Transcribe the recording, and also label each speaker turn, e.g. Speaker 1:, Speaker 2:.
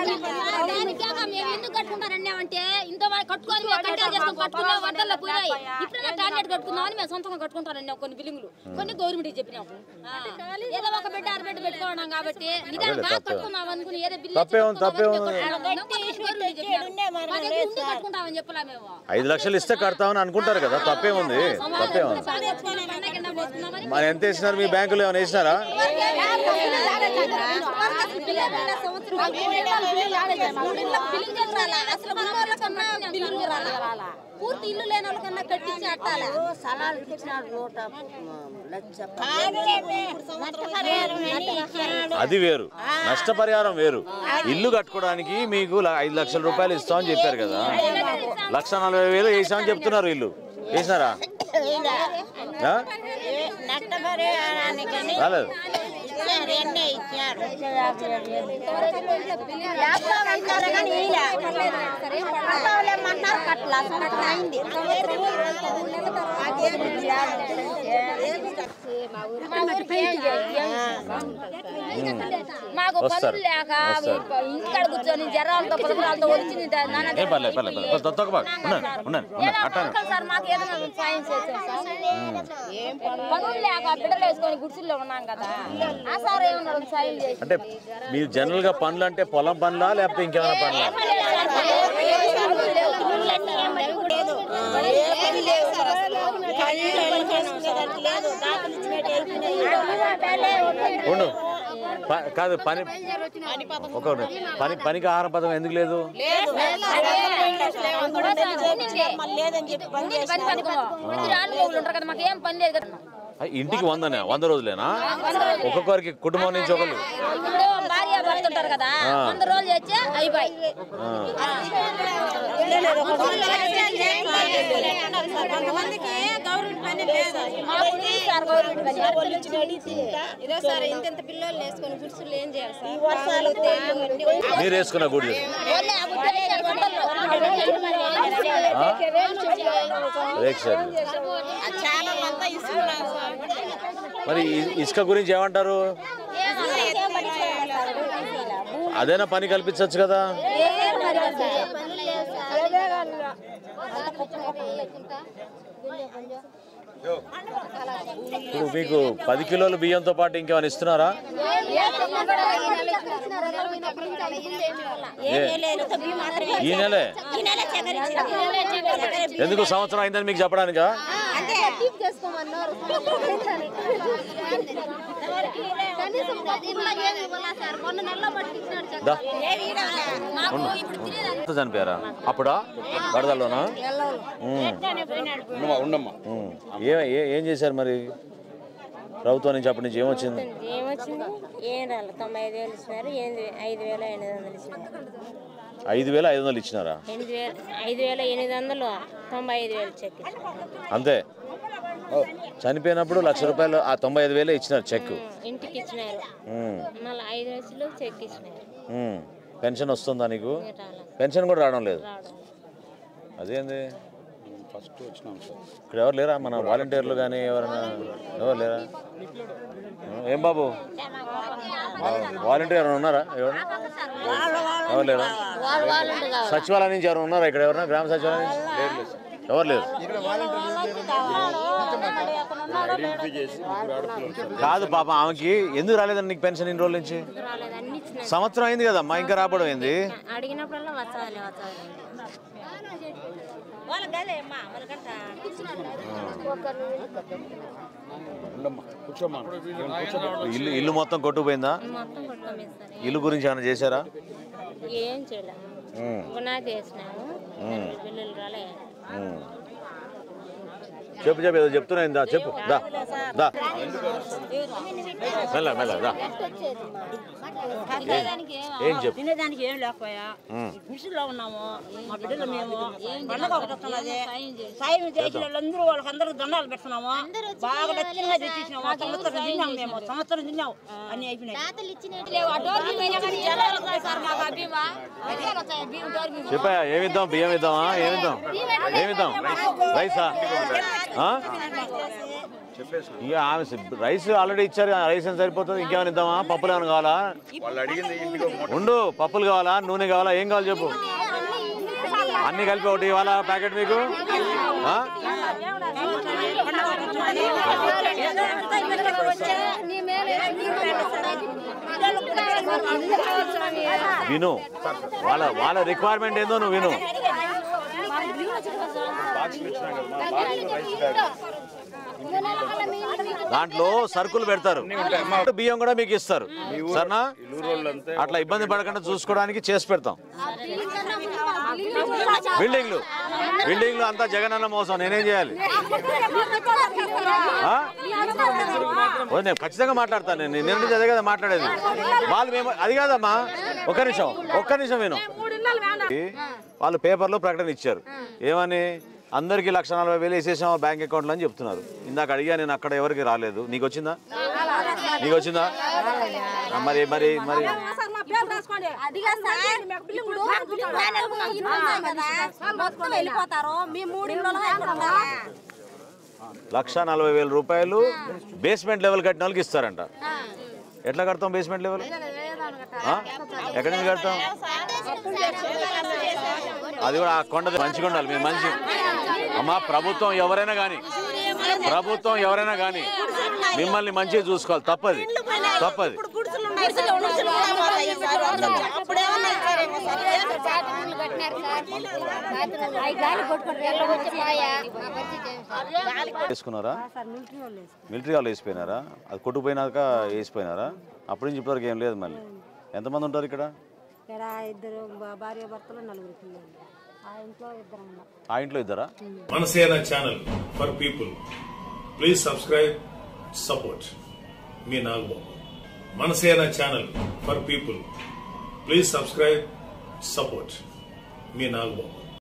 Speaker 1: దానికేగా మేము ఎందుకు కట్టుకుంటారన్నామంటే ఇంత వాళ్ళు కట్టుకొని మేము కట్టాలు చేసుకొని కట్టుకున్నాం వందల్లో పోయినాయి ఇప్పుడైనా టార్గెట్ కట్టుకుందామని మేము సొంతంగా కట్టుకుంటారన్నాం కొన్ని బిల్డింగ్లు కొన్ని గవర్నమెంట్ చెప్పినాము ఆ, ఏదో ఒక బిడ్డ అర బిడ్డ పెట్టుకోవడం కాబట్టి నిదానం బాగా కట్టుకుందాం అనుకుని ఏదో బిల్లు
Speaker 2: తప్పే ఉంది, తప్పే ఉంది.
Speaker 1: కట్టుకుంటామని చెప్పలా మేము
Speaker 2: ఐదు లక్షలు ఇస్తే కడతామని అనుకుంటారు కదా తప్పేముంది తప్పేముంది
Speaker 1: పండగ కింద పోసుకున్నామని
Speaker 2: మరి ఎంత వేసినారు మీ బ్యాంకులో ఏమైనా వేసినారా
Speaker 1: పూర్తి ఇల్లు లేని వాళ్ళకన్నా కట్టించి అట్టాలా
Speaker 3: సలాలు ఇచ్చినాడు నూట లక్ష
Speaker 2: అది వేరు నష్టపరిహారం వేరు ఇల్లు కట్టుకోవడానికి మీకు ల- ఐదు లక్షల రూపాయలు ఇస్తామని చెప్పారు కదా లక్ష నలభై వేలు వేసామని చెప్తున్నారు ఇల్లు వేసినారా ఆ?
Speaker 3: నష్టపరిహారానికని
Speaker 2: రాలేదు
Speaker 3: ఇచ్చారు ఎన్నే ఇచ్చారు ల్యాప్టాప్ ఇచ్చారు కానీ ఈయన. కట్టలేమన్నారు కట్టలే సంవత్సరం అయింది
Speaker 1: మాకు
Speaker 2: వస్తారు.
Speaker 1: పనులు లేక
Speaker 2: వస్తారు.
Speaker 1: ఇంటికాడ కూర్చొని జ్వరాలతో పదకొండాలతో వచ్చి నాన్న
Speaker 2: ఏం పర్లేదు పర్లేదు పర్లేదు తొ- తొక్కబాకు ఉండండి ఉండండి ఉండండి
Speaker 1: ఏదో
Speaker 2: అట్టానే
Speaker 1: అంకుల్ సార్ మాకు ఏదైనా సాయం చేశారు సార్ పనులు లేక బిడ్డలు వేసుకొని గుడిసెల్లో ఉన్నాం కదా ఆ సార్ ఏమన్నారు సాయం చేసి
Speaker 2: అంటే మీరు జనరల్ గా పనులు అంటే పొలం పనులా లేకపోతే ఇంకేమైనా పనులా
Speaker 3: లేదు దాఖలు ఇచ్చినట్టు అయిపోయినాయి.
Speaker 2: ఉండు ప- కాదు పని ఒక పని పనికి ఆహార పథకం ఎందుకు లేదు
Speaker 3: మళ్ళీ లేదని చెప్పి బంద్
Speaker 1: పని
Speaker 3: చేసినారు.
Speaker 1: పనుకో ఇద్దరు ఆడమొగులు ఉంటారు కదా మాకు ఏం పని లేదు కదా
Speaker 2: ఆ, ఇంటికి వందనే వంద రోజులేనా ఒక్కొక్కరికి కుటుంబం నుంచి ఒకరు
Speaker 1: ఇప్పుడు భార్య భర్త ఉంటారు కదా వంద రోజులు చేస్తే అయిపోయి
Speaker 3: కొంతమందికి గవర్నమెంట్ పని లేదు
Speaker 1: మాకు ఉంది సార్ గవర్నమెంట్ పని
Speaker 3: ఇదో సార్ ఇంత ఇంత పిల్లలు వేసుకొని గుర్సులు ఏం చేయాలి సార్ వర్షాలు తేళ్ళు అన్నీ
Speaker 2: మీరు వేసుకున్న గుడి
Speaker 1: ఓన్లీ ఆ బుద్ధి లేదు, వంటల్లో.
Speaker 2: రేక్ షెడ్
Speaker 3: ఆ ఛానల్ అంతా ఇస్తున్నారు సార్
Speaker 2: మరి ఇ- ఇసుక గురించి ఏమంటారు అదేనా పని కల్పించవచ్చు కదా ఇప్పుడు మీకు పది కిలోల బియ్యంతో పాటు ఇంకేమైనా ఇస్తున్నారా ఏ- ఈ నెలే
Speaker 3: ఈ నెల చక్కెర ఇచ్చినారు.
Speaker 2: ఎందుకు సంవత్సరం అయిందని మీకు చెప్పడానికా దా. ఎంత చనిపోయారా అప్పుడా వరదల్లోనా ఉమ్. ఉమ్. ఏ ఏ- ఏం చేశారు మరి ప్రభుత్వం నుంచి అప్పటి నుంచి ఏమొచ్చింది
Speaker 4: ఏమొచ్చింది ఏం రాలి తొంభై ఐదు వేలు ఇచ్చినారు ఎనిమిది ఐదు వేల ఎనిమిది వందలు ఇచ్చినారు
Speaker 2: ఐదు వేల ఐదు వందలు ఇచ్చినారా
Speaker 4: ఎనిమిది వేల ఐదు వేల ఎనిమిది వందలు తొంభై ఐదు వేలు చెక్ ఇచ్చినారు.
Speaker 2: అంతే చనిపోయినప్పుడు లక్ష రూపాయలు ఆ తొంభై ఐదు వేలే ఇచ్చినారు చెక్
Speaker 4: ఇంటికి ఇచ్చినారు
Speaker 2: ఉమ్.
Speaker 4: మళ్ళీ ఐదు లక్షలు చెక్ ఇచ్చినారు
Speaker 2: ఉమ్. పెన్షన్ వస్తుందా నీకు
Speaker 4: ఇంకా రాలేదు
Speaker 2: పెన్షన్ కూడా రావడం లేదు
Speaker 4: రావడం
Speaker 2: అదేంది ఇక్కడ ఎవరు లేరా మన వాలంటీర్లు కానీ ఎవరైనా ఎవరు లేరా ఏం బాబు వాలంటీర్ ఎవరైనా ఉన్నారా ఎవరు ఎవరు లేరా సచివాలయం నుంచి ఎవరైనా ఉన్నారా ఇక్కడ ఎవరైనా గ్రామ సచివాలయం నుంచి ఎవరు లేరు కాదు పాప ఆమెకి ఎందుకు రాలేదండి నీకు పెన్షన్ ఇన్ని రోజుల నుంచి
Speaker 4: రాలేదు అన్ని ఇచ్చినారు
Speaker 2: సంవత్సరం అయింది కదమ్మా ఇంకా రాబడం ఏంది
Speaker 4: అడిగినప్పుడల్లా వచ్చాలి వచ్చాలి
Speaker 3: వాళ్ళకి అదే అమ్మా వాళ్ళకంట
Speaker 2: ఇల్లు ఇల్లు మొత్తం కొట్టుకుపోయిందా
Speaker 4: మొత్తం కొట్టుకోమేస్తారు
Speaker 2: ఇల్లు గురించి ఏమైనా చేశారా
Speaker 4: ఏం చేయలేము
Speaker 2: ఉమ్,
Speaker 4: పునాది వేసినాము
Speaker 2: ఉమ్,
Speaker 4: బిల్లులు రాలే
Speaker 2: ఉమ్. చెప్పు చెప్పు ఏదో చెప్తున్నా ఇందా చెప్పు దా దా మెల్ల మెల్ల దా ఏం చెప్పు
Speaker 3: తినేదానికి ఏం లేకపోయా
Speaker 2: ఉమ్.
Speaker 3: గుడిసెలో ఉన్నాము మా బిడ్డలు మేము పండుగ ఒకటి వస్తున్నది సాయం చేసిన వాళ్ళందరూ వాళ్ళకందరూ దండాలు పెడుతున్నాము బాగా లక్ష్యంగా తెచ్చినాము సంవత్సరం తిన్నాము మేము సంవత్సరం తిన్నాము అన్ని అయిపోయినాయి
Speaker 1: లేవు, ఆ డోర్ మీద అయినా కానీ జనాలు వస్తాయి సార్ మాకు ఆ బీమా అడిగారు వచ్చాయి బీమా డోర్ మీద
Speaker 2: చెప్పా ఏమిద్దాం బియ్యం ఇద్దామా ఏమిద్దాం ఏమిద్దాం రైసా ఆ? ఇక ఆమె సి- రైస్ ఆల్రెడీ ఇచ్చారు కదా, రైస్ ఏం సరిపోతుంది ఇంకేమైనా ఇద్దామా పప్పులు ఏమైనా కావాలా
Speaker 5: వాళ్ళు అడిగింది ఇంటికి ఒక
Speaker 2: ఉండు పప్పులు కావాలా నూనె కావాలా ఏం కావాలి చెప్పు అన్ని కలిపి ఒకటి ఇవాళ ప్యాకెట్ మీకు ఆ? విను వాళ్ళ వాళ్ళ రిక్వైర్మెంట్ ఏందో నువ్వు విను
Speaker 5: బాక్స్లు ఇచ్చినా కదా బాక్స్ రైస్ బ్యాగ్
Speaker 2: దాంట్లో సరుకులు పెడతారు బియ్యం కూడా మీకు ఇస్తారు సరేనా
Speaker 5: ఇల్లు వాళ్ళంతా
Speaker 2: అట్లా ఇబ్బంది పడకుండా చూసుకోవడానికి చేసి పెడతాం బిల్డింగ్లు బిల్డింగ్లు అంతా జగనన్న మోసం నేనేం చేయాలి ఆ? ఓ, నేను ఖచ్చితంగా మాట్లాడతాను నేను నేను నుంచి అదే కదా మాట్లాడేది వాళ్ళు మేము అది కాదమ్మా ఒక్క నిమిషం ఒక్క నిమిషం నేను వాళ్ళు పేపర్లో ప్రకటన ఇచ్చారు ఏమని అందరికీ లక్ష నలభై వేలు వేసేసాం బ్యాంక్ అకౌంట్లో అని చెప్తున్నారు ఇందాక అడిగా నేను అక్కడ ఎవరికి రాలేదు నీకు వచ్చిందా నీకు వచ్చిందా ఆ, మరి మరి మరి
Speaker 4: మొత్తం వెళ్ళిపోతారు మీ మూడు ఇళ్ళలో ఎక్కడ ఉండాలి
Speaker 2: లక్ష నలభై వేల రూపాయలు బేస్మెంట్ లెవెల్ కట్టిన వాళ్ళకి ఇస్తారంట ఎట్లా కడతాం బేస్మెంట్ లెవెల్ ఆ? ఎక్కడి నుంచి కడతాం అది కూడా ఆ కొండ మంచిగా ఉండాలి మీరు మంచి అమ్మా ప్రభుత్వం ఎవరైనా కానీ ప్రభుత్వం ఎవరైనా కానీ మిమ్మల్ని మంచిగా చూసుకోవాలి తప్పది తప్పది వేసుకున్నారా మిలిటరీ వాళ్ళు వేసిపోయినారా అది కొట్టుకుపోయినాక వేసిపోయినారా అప్పటి నుంచి ఇప్పటివరకు ఏం లేదు మళ్ళీ ఎంతమంది ఉంటారు ఇక్కడ
Speaker 3: ఇక్కడ ఇద్దరు భార్య భర్తలు నలుగురు పిల్లలు ఆ ఇంట్లో ఇద్దరు ఉన్నారు
Speaker 2: ఆ ఇంట్లో ఇద్దరా
Speaker 6: Manasena channel for people please subscribe support మీ Nagababu Manasena channel for people please subscribe support మీ నాగబాబు